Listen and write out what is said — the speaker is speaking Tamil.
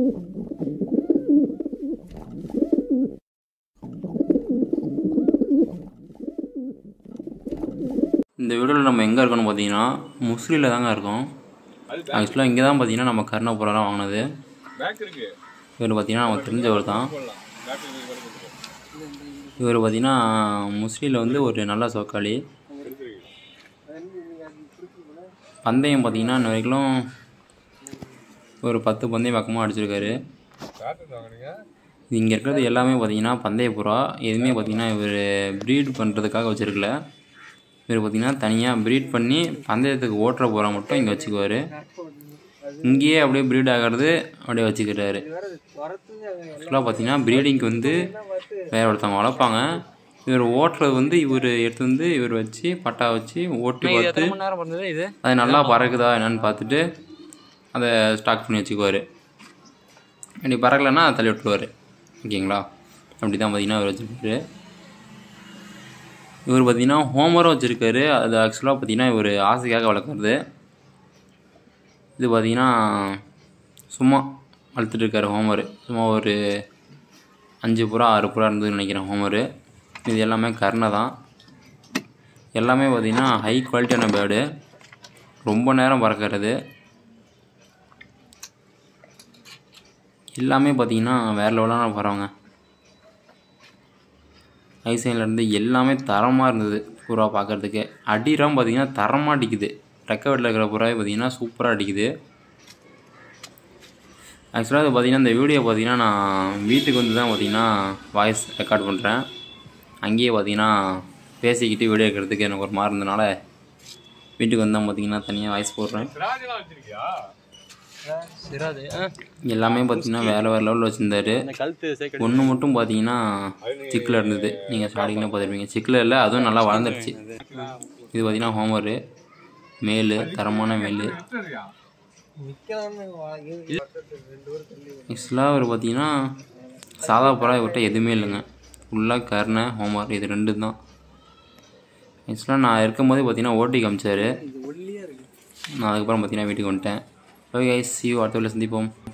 இந்த வீடியோவில் நம்ம எங்கே இருக்கோம்னு பார்த்தீங்கன்னா முஸ்லீமில் தாங்க இருக்கோம் ஆக்சுவலாக இங்கே தான் பார்த்தீங்கன்னா நம்ம கர்ணபுரம் வாங்கினது பேக் இருக்கு இவர் பார்த்தீங்கன்னா நமக்கு தெரிஞ்சவர் தான் போடலாம் பேக் இருக்கு கூட கொடுத்துருக்கேன் இவர் பார்த்தீங்கன்னா முஸ்லீமில் வந்து ஒரு நல்ல சோக்காளி பந்தயம் பார்த்தீங்கன்னா இன்ன வரைக்கும் ஒரு பத்து பந்தயம் பக்கமாக அடிச்சிருக்காரு காட்டு வாங்கினீங்க இங்கே இருக்கிறது எல்லாமே பார்த்தீங்கன்னா பந்தய புறா எதுவுமே பார்த்தீங்கன்னா இவர் ப்ரீட் பண்ணுறதுக்காக வச்சுருக்கல இவர் பார்த்தீங்கன்னா தனியாக ப்ரீட் பண்ணி பந்தயத்துக்கு ஓட்டுற புறா மட்டும் இங்கே வச்சுக்குவார் இங்கேயே அப்படியே ப்ரீட் ஆகிறது அப்படியே வச்சுக்கிறாரு ஆக்சுவலாக பார்த்தீங்கன்னா ப்ரீடிங்க்கு வந்து வேற ஒருத்தவங்க வளர்ப்பாங்க இவர் ஓட்டுறது வந்து இவர் எடுத்து வந்து இவர் வச்சு பட்டா வச்சு ஓட்டி பார்த்து மணி நேரம் பண்ணது இது அது நல்லா பறக்குதா என்னன்னு பார்த்துட்டு அதை ஸ்டாக் பண்ணி வச்சுக்குவார் அப்படி பறக்கலைன்னா தள்ளி விட்டுருவார் ஓகேங்களா அப்படி தான் பார்த்தீங்கன்னா அவர் வச்சுருக்காரு இவர் பார்த்தீங்கன்னா ஹோமரும் வச்சுருக்காரு அது ஆக்சுவலாக பார்த்தீங்கன்னா இவர் ஆசைக்காக வளர்க்குறது இது பார்த்தீங்கன்னா சும்மா வளர்த்துட்டு இருக்காரு ஹோமரு சும்மா ஒரு அஞ்சு புறா ஆறு புறா இருந்ததுன்னு நினைக்கிறேன் ஹோமரு இது எல்லாமே கர்ணை தான் எல்லாமே பார்த்தீங்கன்னா ஹை குவாலிட்டியான பேர்டு ரொம்ப நேரம் பறக்கிறது எல்லாமே பார்த்தீங்கன்னா வேறு லெவலான பறவைங்க ஐசைன்லேருந்து எல்லாமே தரமாக இருந்தது புறா பார்க்குறதுக்கு அடிலாம் பார்த்தீங்கன்னா தரமாக அடிக்குது ரெக்க வீட்டில் இருக்கிற புறாவே பார்த்தீங்கன்னா சூப்பராக அடிக்குது ஆக்சுவலாக இது பார்த்தீங்கன்னா இந்த வீடியோ பார்த்தீங்கன்னா நான் வீட்டுக்கு வந்து தான் பார்த்தீங்கன்னா வாய்ஸ் ரெக்கார்ட் பண்ணுறேன் அங்கேயே பார்த்தீங்கன்னா பேசிக்கிட்டு வீடியோ எடுக்கிறதுக்கு எனக்கு ஒரு மாதிரி இருந்தனால வீட்டுக்கு வந்து தான் பார்த்தீங்கன்னா தனியாக வாய்ஸ் போடுறேன் சிராஜெல்லாம் வச்சிருக்கியா சிராது எல்லாமே பார்த்தீங்கன்னா வேறு வேறு லெவலில் வச்சுருந்தாரு அந்த கழுத்து சேர்க்க ஒன்று மட்டும் பார்த்தீங்கன்னா சிக்கில் இருந்தது நீங்கள் ஸ்டார்டிங்கில் பார்த்துருப்பீங்க சிக்கில் இல்லை அதுவும் நல்லா வளர்ந்துருச்சு இது பார்த்தீங்கன்னா ஹோமரு மேலு தரமான மேலு சரியா ஆக்சுவலாக அவர் பார்த்தீங்கன்னா சாதா புறா இவர்கிட்ட எதுவுமே இல்லைங்க ஃபுல்லாக கர்ணை ஹோமர் இது ரெண்டு தான் ஆக்சுவலாக நான் இருக்கும்போதே பார்த்தீங்கன்னா ஓட்டி காமிச்சாரு நான் அதுக்கப்புறம் பார்த்தீங்கன்னா வீட்டுக்கு வந்துட்டேன் ஓகே சி அடுத்த வீட்டில் சந்திப்போம்